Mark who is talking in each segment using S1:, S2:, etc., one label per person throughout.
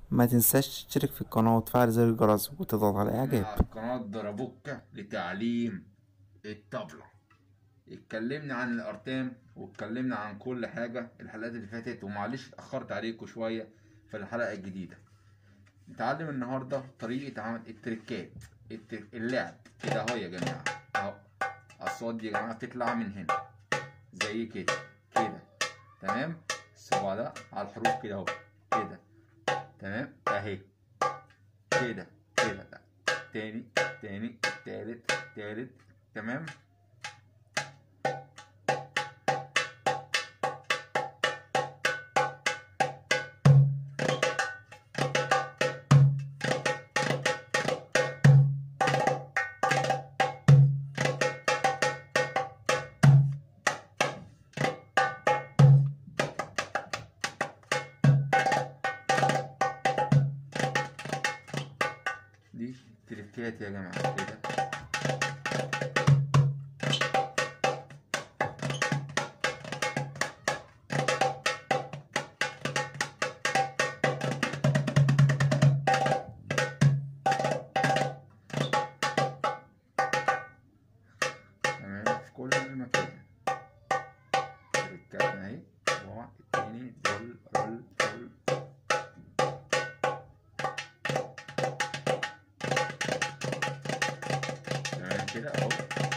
S1: ما تنساش تشترك في القناة وتفعل زر الجرس وتضغط على
S2: على
S1: اعجاب
S2: قناة دربوكة لتعليم الطبلة اتكلمنا عن الأرتام واتكلمنا عن كل حاجة الحلقات اللي فاتت ومعلش اتأخرت عليكم شوية في الحلقة الجديدة نتعلم النهاردة طريقة عمل التريكات التر- اللعب كده اهو يا جماعة اهو الأصوات دي يا جماعة تطلع من هنا زي كده كده تمام الصباع ده على الحروف كده اهو كده تمام اهي كده كده تاني تاني تالت تالت تمام دي تريكات يا جماعة كده تمام في كل مكان تريكاتنا اهي واحد اتنين رول رول رول تمام كده اهو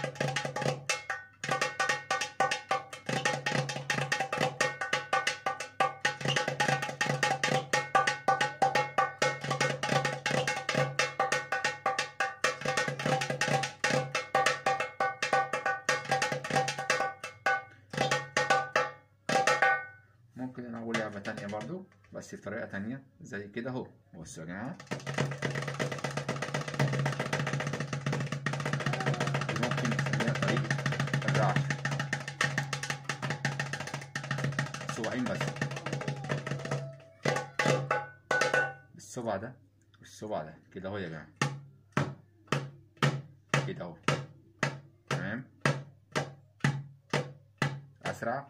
S2: ممكن انا اقول لعبة تانية برضو بس بطريقة تانية زي كده اهو بصوا يا جماعة ممكن نسميها طريقة الرعش صباعين بس بالصبع ده والصبع ده كده اهو يا جماعة كده اهو تمام أسرع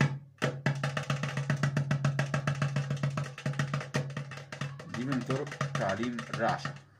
S2: دي من طرق تعليم الرعشة